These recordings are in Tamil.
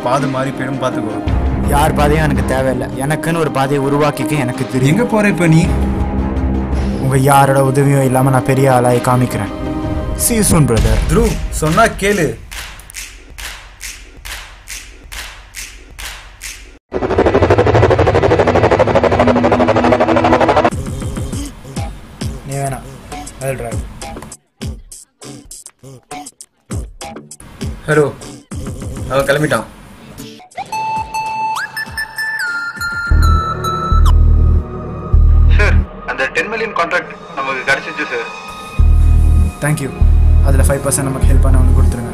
பாதை மாறி போயிடும் பார்த்துக்கோ யார் பாதையும் எனக்கு தேவையில்லை எனக்குன்னு ஒரு பாதையை உருவாக்கிக்க எனக்கு தெரியும் எங்கே போகிற இப்போ நீ உங்கள் யாரோட உதவியும் இல்லாமல் நான் பெரிய ஆளாகி காமிக்கிறேன் சி சூன் பிரதர் த்ருவ் சொன்னா கேளு நீ வேணாம் I'll drive. ஹலோ அவன் கிளம்பிட்டான் சார் அந்த டென் மில்லியன் கான்ட்ராக்ட் நமக்கு கிடைச்சிச்சு சார் தேங்க்யூ அதில் ஃபைவ் பர்சன்ட் நமக்கு ஹெல்ப் பண்ண ஒன்று கொடுத்துருங்க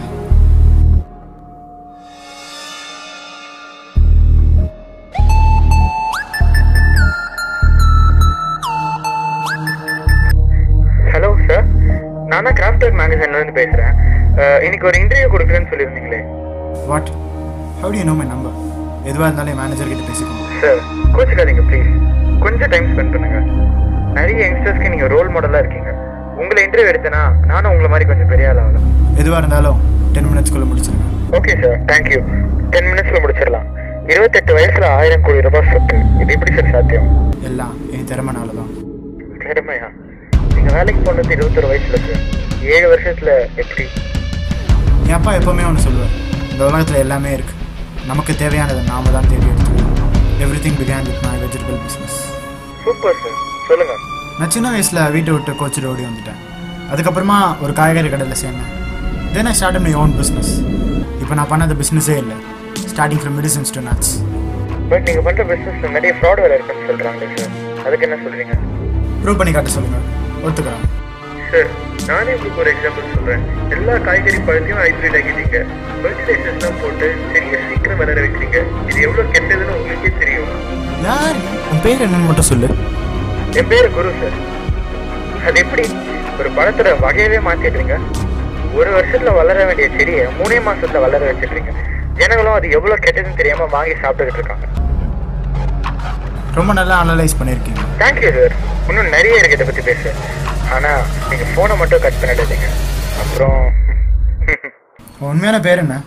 ஹலோ சார் நான் தான் கிராஃப்ட் மேகசின்லேருந்து பேசுகிறேன் இன்னைக்கு ஒரு இன்டர்வியூ கொடுக்குறேன்னு சொல்லியிருந்தீங்களே what how do you know my number எதுவாக இருந்தாலும் என் மேனேஜர் கிட்ட பேசிக்கோங்க சார் கோச்சிக்காதீங்க ப்ளீஸ் கொஞ்சம் டைம் ஸ்பெண்ட் பண்ணுங்க நிறைய யங்ஸ்டர்ஸ்க்கு நீங்கள் ரோல் மாடலாக இருக்கீங்க உங்களை இன்டர்வியூ எடுத்தேன்னா நானும் உங்களை மாதிரி கொஞ்சம் பெரிய ஆள் ஆகலாம் எதுவாக இருந்தாலும் டென் மினிட்ஸ்க்குள்ளே முடிச்சிருங்க ஓகே சார் தேங்க்யூ டென் மினிட்ஸில் முடிச்சிடலாம் இருபத்தெட்டு வயசுல ஆயிரம் கோடி ரூபாய் சொத்து இது எப்படி சார் சாத்தியம் எல்லாம் என் திறமைனால தான் திறமையா நீங்க வேலைக்கு போனது இருபத்தொரு வயசுல சார் ஏழு வருஷத்துல எப்படி என் அப்பா எப்போவுமே ஒன்று சொல்லுவார் இந்த உலகத்தில் எல்லாமே இருக்குது நமக்கு தேவையானதை நாம தான் தேடி எடுத்துக்கணும் everything began with my vegetable business super sir சொல்லுங்க நான் சின்ன வயசில் வீட்டை விட்டு கோச்சிட்டு ஓடி வந்துட்டேன் அதுக்கப்புறமா ஒரு காய்கறி கடையில் சேர்ந்தேன் then I start my own business இப்போ நான் பண்ணது பிஸ்னஸே இல்லை starting from medicines to nuts but நீங்க பண்ற பிசினஸ்ல நிறைய ஃப்ராட் வேலை இருக்குன்னு சொல்றாங்க சார் அதுக்கு என்ன சொல்றீங்க ப்ரூவ் பண்ணி காட்ட சொல்லுங்கள் ஒத்துக்கிறேன் சார் நானே உங்களுக்கு ஒரு எக்ஸாம்பிள் சொல்றேன் எல்லா காய்கறி பழத்தையும் ஹைபிரிட் ஆக்கிட்டீங்க ஃபர்டிலைசர்ஸ்லாம் போட்டு செடியை சீக்கிரம் வளர வைக்கிறீங்க இது எவ்வளவு கெட்டதுன்னு உங்களுக்கே தெரியும் யார் உன் பேர் என்னன்னு மட்டும் சொல்லு என் பேரு குரு சார் அது எப்படி ஒரு பழத்துல வகையவே மாத்திடுறீங்க ஒரு வருஷத்துல வளர வேண்டிய செடியை மூணே மாசத்துல வளர வச்சிடுறீங்க ஜனங்களும் அது எவ்வளவு கெட்டதுன்னு தெரியாம வாங்கி சாப்பிட்டுக்கிட்டு இருக்காங்க ரொம்ப நல்லா அனலைஸ் பண்ணியிருக்கீங்க தேங்க்யூ சார் இன்னும் நிறைய இருக்கு இதை பத்தி பேச ஆனா நீங்க போனை மட்டும் கட் பண்ணிடாதீங்க அப்புறம் உன் உண்மையான பேர் என்ன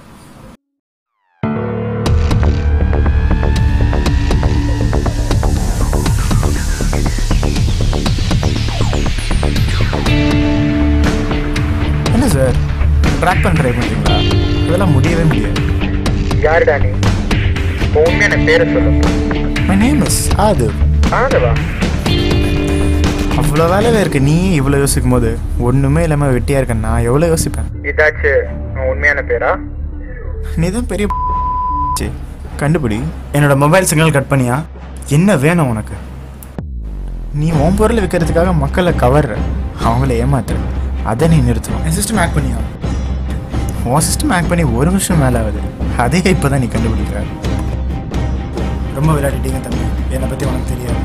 என்ன சார் ட்ராக் பண்ண ட்ரை பண்ணுறீங்களா அதெல்லாம் முடியவே முடியாது யாருடா நீ உன் உண்மையான பேரை சொல்லு மை நேம் இஸ் ஆது ஆதவா அவ்வளோ வேலையில் இருக்கு நீ இவ்வளோ யோசிக்கும் போது ஒன்றுமே இல்லாமல் வெட்டியாக இருக்க நான் எவ்வளோ யோசிப்பேன் இதாச்சு உன் உண்மையான பேரா நீ தான் பெரிய ச்சே, கண்டுபிடி என்னோட மொபைல் சிக்னல் கட் பண்ணியா என்ன வேணும் உனக்கு நீ உன் பொருளை விற்கிறதுக்காக மக்களை கவர்ற அவங்கள ஏமாத்துற அதை நீ நிறுத்தணும் என் சிஸ்டம் ஹேக் பண்ணியா உன் சிஸ்டம் ஹேக் பண்ணி ஒரு வருஷம் மேலே ஆகுது அதே இப்போ தான் நீ கண்டுபிடிக்கிற ரொம்ப விளையாடிட்டீங்க தம்பி என்னை பற்றி உனக்கு தெரியாது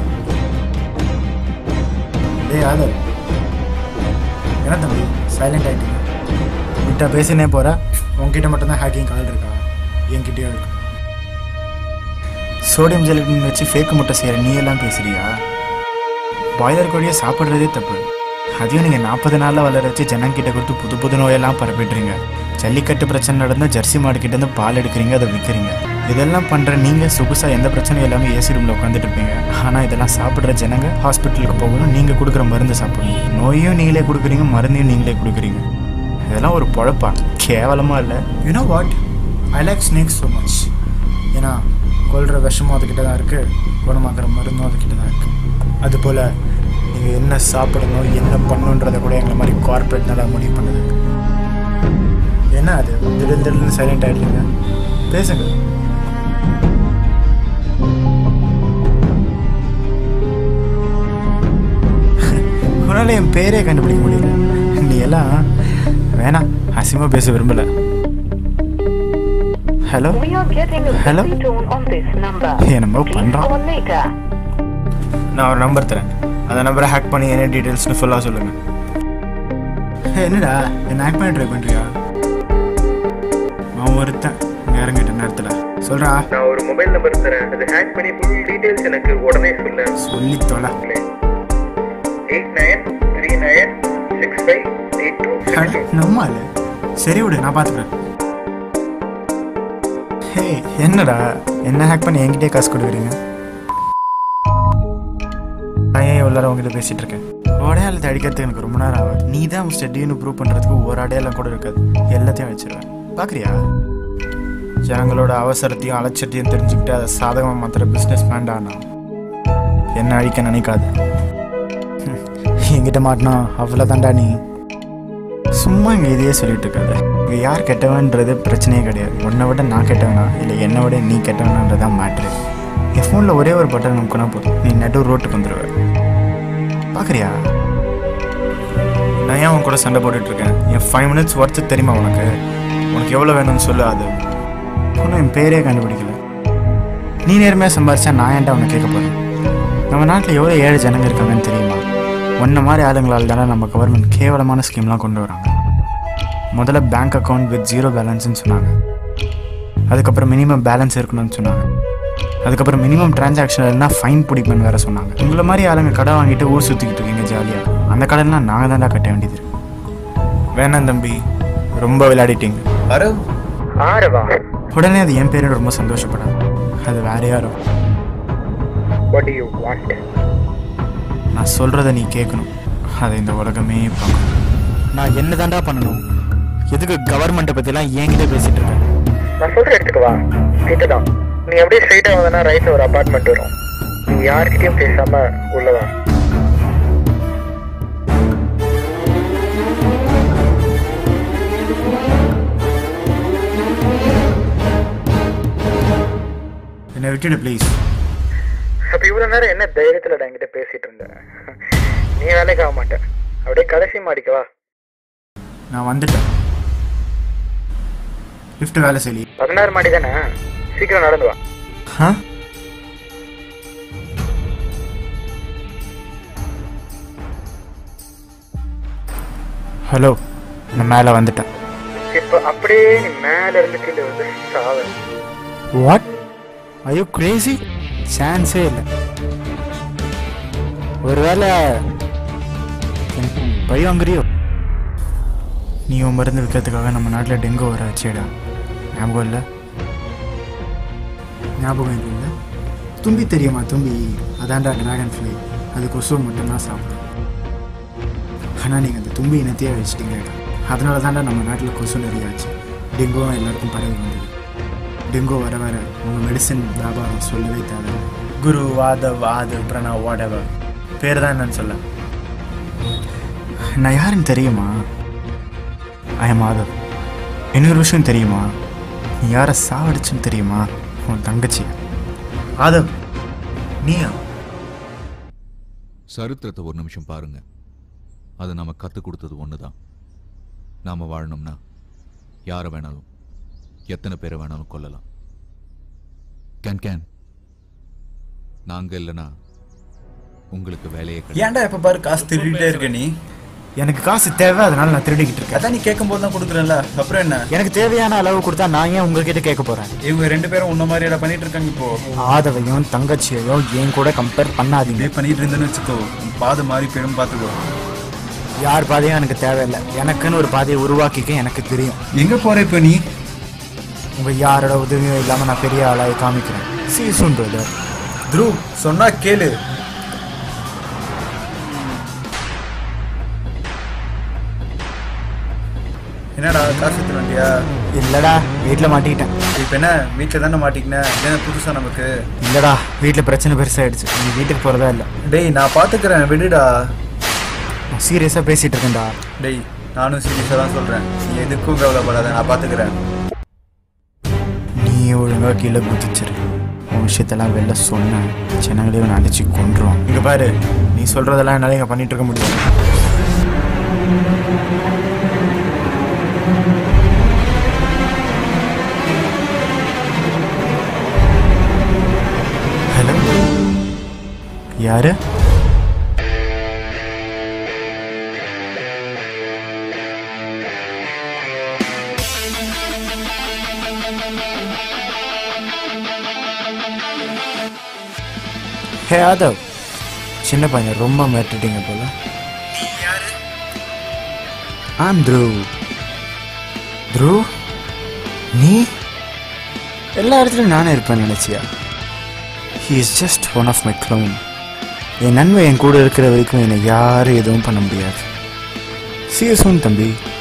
டேய் ஆதர் என்ன தம்பி சைலண்ட் ஆகிட்டீங்க விட்டா பேசினே போற உன்கிட்ட மட்டும்தான் ஹேக்கிங் கால் இருக்கா என்கிட்டயும் இருக்கு சோடியம் ஜெலட்டின் வச்சு ஃபேக் முட்டை செய்கிற நீ எல்லாம் பேசுறியா பாய்லர் கோழியை சாப்பிட்றதே தப்பு அதையும் நீங்கள் நாற்பது நாளில் வளர வச்சு ஜனங்கிட்ட கொடுத்து புது புது நோயெல்லாம் பரப்பிடுறீங்க ஜல்லிக்கட்டு பிரச்சனை நடந்தால் ஜெர்சி மாடு கிட்ட இருந்து பால் எடுக்கிறீங்க அதை விற்கிறீங்க இதெல்லாம் பண்ணுற நீங்கள் சொகுசாக எந்த பிரச்சனையும் எல்லாமே ஏசி ரூமில் உட்காந்துட்டு இருப்பீங்க ஆனால் இதெல்லாம் சாப்பிட்ற ஜனங்க ஹாஸ்பிட்டலுக்கு போகணும் நீங்கள் கொடுக்குற மருந்து சாப்பிடணும் நோயும் நீங்களே கொடுக்குறீங்க மருந்தையும் நீங்களே கொடுக்குறீங்க இதெல்லாம் ஒரு பொழப்பா கேவலமாக இல்லை you know what I like snakes so much ஏன்னா கொல்ற விஷமும் அதுக்கிட்ட தான் இருக்குது குணமாக்குற மருந்தும் அதுக்கிட்ட தான் இருக்குது அதுபோல் நீங்கள் என்ன சாப்பிடணும் என்ன பண்ணணுன்றதை கூட எங்களை மாதிரி கார்பரேட் நல்லா முடிவு பண்ணுது என்ன அது திடீர் திடீர்னு சைலண்ட் ஆகிடுறீங்க பேசுங்க உன்னால் என் பேரே கண்டுபிடிக்க முடியல நீ எல்லாம் வேணாம் அசிமா பேச விரும்பல hello We are getting a Hello? busy tone on this number. என்னமோ Please பண்றான் call later. நான் ஒரு நம்பர் தரேன் அந்த நம்பரை ஹேக் பண்ணி என்ன டீட்டெயில்ஸ்னு ஃபுல்லாக சொல்லுங்க என்னடா என்ன ஹேக் பண்ணி ட்ரை பண்ணுறியா நான் ஒருத்தன் இறங்கிட்ட நேரத்தில் சொல்கிறா நான் ஒரு மொபைல் நம்பர் தரேன் அது ஹேக் பண்ணி ஃபுல் டீடைல்ஸ் எனக்கு உடனே சொல்லு சொல்லி தொலை eight nine three nine six five eight two நம்ம ஆளு சரி விடு நான் பார்த்துக்கிறேன் ஹே என்னடா என்ன ஹேக் பண்ணி என்கிட்டயே காசு கொடுக்குறீங்க நான் ஏன் இவ்வளோ நேரம் உங்ககிட்ட பேசிட்டு இருக்கேன் அடையாளத்தை அடிக்கிறதுக்கு எனக்கு ரொம்ப நேரம் ஆகும் நீ தான் மிஸ்டர் டின்னு ப்ரூவ் பண்ணுறதுக்கு ஒரு அடையாளம் கூட இருக்காது எல்லாத்தையும் வச்சிருவேன் பார்க்குறியா ஜனங்களோட அவசரத்தையும் அலட்சியத்தையும் தெரிஞ்சுக்கிட்டு அதை சாதகமாக மாத்திர பிஸ்னஸ் வேண்டாண்ணா என்ன அழிக்க நினைக்காத ஹம், என்கிட்ட மாட்டினா அவ்வளோதான்டா நீ சும்மா இங்கே இதையே சொல்லிட்டு இருக்காத இங்கே யார் கெட்டவன்றது பிரச்சனையே கிடையாது உன்னை விட நான் கெட்டவனா இல்லை என்னை விட நீ கெட்டவனான்றதான் மேட்ரு என் ஃபோனில் ஒரே ஒரு பட்டன் நமக்குனா போதும் நீ நடு ரோட்டுக்கு வந்துடுவ பார்க்குறியா நான் ஏன் உன் கூட சண்டை போட்டுட்டு இருக்கேன் என் ஃபைவ் மினிட்ஸ் ஒர்த்து தெரியுமா உனக்கு உனக்கு எவ்வளோ வேணும்னு சொல்லு அது ஒன்றும் என் பேரே கண்டுபிடிக்கல நீ நேர்மையாக சம்பாரிச்சா நான் ஏன்டா உன்னை கேட்க போகிறேன் நம்ம நாட்டில் எவ்வளோ ஏழை ஜனங்க இருக்காங்கன்னு தெரியுமா உன்ன மாதிரி ஆளுங்களால் தானே நம்ம கவர்மெண்ட் கேவலமான ஸ்கீம்லாம் கொண்டு வராங்க முதல்ல பேங்க் அக்கௌண்ட் வித் ஜீரோ பேலன்ஸ்னு சொன்னாங்க அதுக்கப்புறம் மினிமம் பேலன்ஸ் இருக்கணும்னு சொன்னாங்க அதுக்கப்புறம் மினிமம் டிரான்சாக்ஷன் இல்லைனா ஃபைன் பிடிப்பேன்னு வேற சொன்னாங்க உங்களை மாதிரி ஆளுங்க கடை வாங்கிட்டு ஊர் சுற்றிக்கிட்டு இருக்கீங்க ஜாலியாக அந்த கடன்லாம் நாங்கள் தான்டா கட்ட வேண்டியது இருக்கு. வேணாம் தம்பி ரொம்ப விளையாடிட்டீங்க அரோ ஆரவா உடனே அது என் பேரோட ரொம்ப சந்தோஷப்படாது அது வேற யாரும் வாட் டு யூ வாண்ட் நான் சொல்கிறத நீ கேட்கணும் அதை இந்த உலகமே பார்க்கணும் நான் என்ன தாண்டா பண்ணணும் எதுக்கு கவர்மெண்ட்டை பற்றிலாம் என்கிட்ட பேசிட்டு இருக்கேன் நான் சொல்ற இடத்துக்கு வா கிட்டதான் நீ அப்படியே ஸ்ட்ரைட்டா வந்தனா ரைட்ல ஒரு அபார்ட்மெண்ட் வரும் நீ யார்கிட்டயும் பேசாம உள்ள வா என்னை விட்டுடு ப்ளீஸ் அப்ப இவ்வளவு நேரம் என்ன தைரியத்துல நான் என்கிட்ட பேசிட்டு இருந்த நீ வேலைக்கு ஆக மாட்டேன் அப்படியே கடைசி மாடிக்கு வா நான் வந்துட்டேன் லிஃப்ட் வேலை செய்யலி பதினாறு மாடி தானே சீக்கிரம் நடந்து வா ஆ ஹலோ நான் மேலே வந்துட்டேன் இப்ப அப்படியே நீ மேல இருந்து கீழே வந்து சாவ வாட் ஐயோ கிரேசி சான்ஸே இல்லை ஒருவேளை எனக்கு பழி வாங்குறியோ நீ உன் மருந்து விற்கிறதுக்காக நம்ம நாட்டில் டெங்கு வர வச்சேடா ஞாபகம் இல்லை ஞாபகம் இல்லை தும்பி தெரியுமா தும்பி அதான்டா டிராகன் ஃப்ளை அது கொசு மட்டும்தான் சாப்பிடும் ஆனால் நீங்கள் அந்த தும்பி இனத்தையே வச்சிட்டீங்க அதனால தான்டா நம்ம நாட்டில் கொசு நிறைய ஆச்சு டெங்குவும் எல்லாருக்கும் பரவி வந்தது டெங்கு வர வர உங்கள் மெடிசன் வியாபாரம் சொல்லவே தேவை குரு வாத வாது பிரணவ் வாடவர் பேர் தான் என்னன்னு சொல்ல நான் யாருன்னு தெரியுமா ஐ எம் ஆதவ் இன்னொரு விஷயம் தெரியுமா நீ யாரை சாவடிச்சுன்னு தெரியுமா உன் தங்கச்சி ஆதவ் நீயா சரித்திரத்தை ஒரு நிமிஷம் பாருங்க அது நம்ம கற்றுக் கொடுத்தது ஒன்று தான் நாம் வாழணும்னா யாரை வேணாலும் எத்தனை பேரை வேணாலும் கொல்லலாம் கேன் கேன் நாங்கள் இல்லைன்னா உங்களுக்கு வேலையே கிடையாது ஏன்டா எப்ப பாரு காசு திருடிட்டே இருக்க நீ எனக்கு காசு தேவை அதனால நான் திருடிக்கிட்டு இருக்கேன் அதான் நீ கேட்கும் போது தான் கொடுக்குறேன்ல அப்புறம் என்ன எனக்கு தேவையான அளவு கொடுத்தா நான் ஏன் உங்ககிட்ட கேட்க போறேன் இவங்க ரெண்டு பேரும் உன்ன மாதிரி பண்ணிட்டு இருக்காங்க இப்போ ஆதவையும் தங்கச்சியையும் என் கூட கம்பேர் பண்ணாதீங்க இப்படியே பண்ணிட்டு இருந்தேன்னு வச்சுக்கோ உன் பாதை மாறி போயிடும் பாத்துக்கோ யார் பாதையும் எனக்கு தேவையில்லை எனக்குன்னு ஒரு பாதையை உருவாக்கிக்க எனக்கு தெரியும் எங்க போற இப்ப நீ உங்க யாரோட உதவியும் இல்லாம நான் பெரிய ஆளாய் காமிக்கிறேன் சீசன் பிரதர் த்ருவ் சொன்னா கேளு என்னடா காசு எடுத்து வண்டியா இல்லடா வீட்டில் மாட்டிக்கிட்டேன் இப்ப என்ன வீட்டுல தானே மாட்டிக்கினேன் என்ன புதுசா நமக்கு இல்லடா வீட்டில் பிரச்சனை பெருசாயிடுச்சு நீ வீட்டுக்கு போறதா இல்லை டேய் நான் பாத்துக்கிறேன் விடுடா நான் சீரியஸாக பேசிட்டு இருக்கேன்டா டேய் நானும் சீரியஸா தான் சொல்றேன் நீ எதுக்கும் கவலைப்படாத நான் பாத்துக்கிறேன் நீ ஒழுங்கா கீழே குதிச்சிரு உன் விஷயத்தெல்லாம் வெளில சொன்ன ஜனங்களையும் நான் அடிச்சு கொண்டுருவோம் இங்க பாரு நீ சொல்றதெல்லாம் என்னால இங்க பண்ணிட்டு இருக்க முடியாது ஹலோ யாரு ஹே ஆதவ் சின்ன பையன் ரொம்ப மிரட்டிட்டீங்க போல ஆம் த்ரூ த்ரூ நீ எல்லா இடத்துலையும் நானே இருப்பேன்னு நினச்சியா he is just one of my clone என் நன்மை என் கூட இருக்கிற வரைக்கும் என்னை யாரும் எதுவும் பண்ண முடியாது சீரியஸும் தம்பி